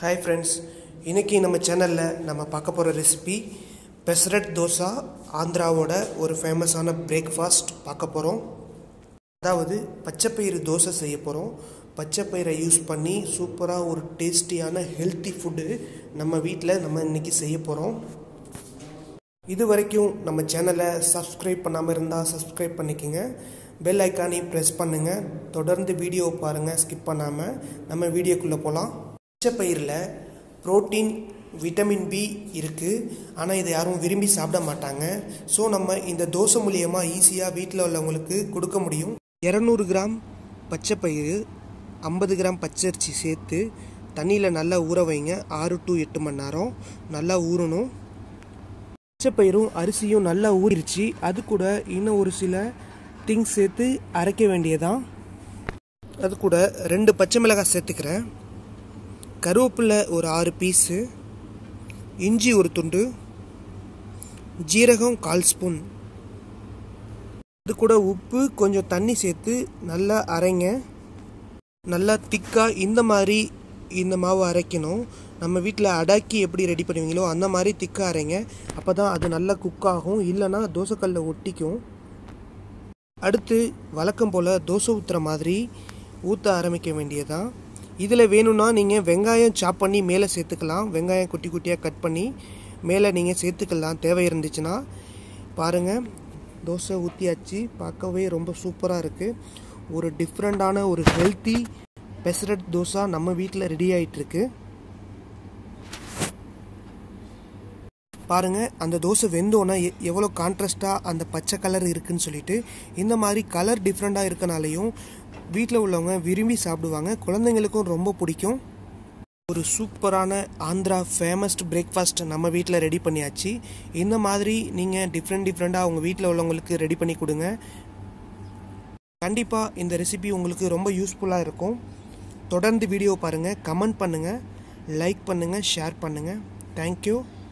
hi friends இன்றைக்கி நம்ம சேனலில் நம்ம பார்க்க போகிற ரெசிபி பெசரட் தோசா ஆந்திராவோட ஒரு ஃபேமஸான பிரேக்ஃபாஸ்ட் பார்க்க போகிறோம் அதாவது பச்சைப்பயிறு தோசை செய்ய போகிறோம் பச்சைப்பயிரை யூஸ் பண்ணி சூப்பராக ஒரு டேஸ்டியான ஹெல்த்தி ஃபுட்டு நம்ம வீட்டில் நம்ம இன்றைக்கி செய்ய போகிறோம் இது வரைக்கும் நம்ம சேனலை சப்ஸ்கிரைப் பண்ணாமல் இருந்தால் சப்ஸ்கிரைப் பண்ணிக்கோங்க பெல் ஐக்கானையும் ப்ரெஸ் பண்ணுங்கள் தொடர்ந்து வீடியோ பாருங்கள் ஸ்கிப் பண்ணாமல் நம்ம வீடியோக்குள்ளே போகலாம் பச்சைப்பயிரில் புரோட்டீன் விட்டமின் பி இருக்குது ஆனால் இதை யாரும் விரும்பி சாப்பிட மாட்டாங்க ஸோ நம்ம இந்த தோசை மூலியமாக ஈஸியாக வீட்டில் உள்ளவங்களுக்கு கொடுக்க முடியும் இரநூறு கிராம் பச்சைப்பயிறு ஐம்பது கிராம் பச்சரிசி சேர்த்து தண்ணியில் நல்லா ஊற வைங்க ஆறு டு எட்டு மணி நேரம் நல்லா ஊறணும் பச்சைப்பயிரும் அரிசியும் நல்லா ஊறிடுச்சு அது கூட இன்னும் ஒரு சில திங்ஸ் சேர்த்து அரைக்க வேண்டியதான் அது கூட ரெண்டு பச்சை மிளகாய் சேர்த்துக்கிறேன் கருவேப்பிலை ஒரு ஆறு பீஸு இஞ்சி ஒரு துண்டு ஜீரகம் கால் ஸ்பூன் அது கூட உப்பு கொஞ்சம் தண்ணி சேர்த்து நல்லா அரைங்க நல்லா திக்காக இந்த மாதிரி இந்த மாவு அரைக்கணும் நம்ம வீட்டில் அடாக்கி எப்படி ரெடி பண்ணுவீங்களோ அந்த மாதிரி திக்காக அரைங்க அப்போ தான் அது நல்லா குக் ஆகும் இல்லைன்னா தோசைக்கல்லில் ஒட்டிக்கும் அடுத்து வழக்கம் போல் தோசை ஊற்றுற மாதிரி ஊற்ற ஆரம்பிக்க வேண்டியதான் இதில் வேணும்னா நீங்கள் வெங்காயம் சாப் பண்ணி மேலே சேர்த்துக்கலாம் வெங்காயம் குட்டி குட்டியாக கட் பண்ணி மேலே நீங்கள் சேர்த்துக்கலாம் தேவை இருந்துச்சுன்னா பாருங்கள் தோசை ஊற்றியாச்சு பார்க்கவே ரொம்ப சூப்பராக இருக்குது ஒரு டிஃப்ரெண்ட்டான ஒரு ஹெல்த்தி பெசரட் தோசை நம்ம வீட்டில் ரெடி ஆகிட்டுருக்கு பாருங்கள் அந்த தோசை வெந்தோன்னா எ எவ்வளோ கான்ட்ராஸ்ட்டாக அந்த பச்சை கலர் இருக்குன்னு சொல்லிட்டு இந்த மாதிரி கலர் டிஃப்ரெண்ட்டாக இருக்கனாலையும் வீட்டில் உள்ளவங்க விரும்பி சாப்பிடுவாங்க குழந்தைங்களுக்கும் ரொம்ப பிடிக்கும் ஒரு சூப்பரான ஆந்திரா ஃபேமஸ்ட் பிரேக்ஃபாஸ்ட் நம்ம வீட்டில் ரெடி பண்ணியாச்சு இந்த மாதிரி நீங்கள் டிஃப்ரெண்ட் டிஃப்ரெண்ட்டாக உங்கள் வீட்டில் உள்ளவங்களுக்கு ரெடி பண்ணி கொடுங்க கண்டிப்பாக இந்த ரெசிபி உங்களுக்கு ரொம்ப யூஸ்ஃபுல்லாக இருக்கும் தொடர்ந்து வீடியோ பாருங்கள் கமெண்ட் பண்ணுங்கள் லைக் பண்ணுங்கள் ஷேர் பண்ணுங்கள் தேங்க்யூ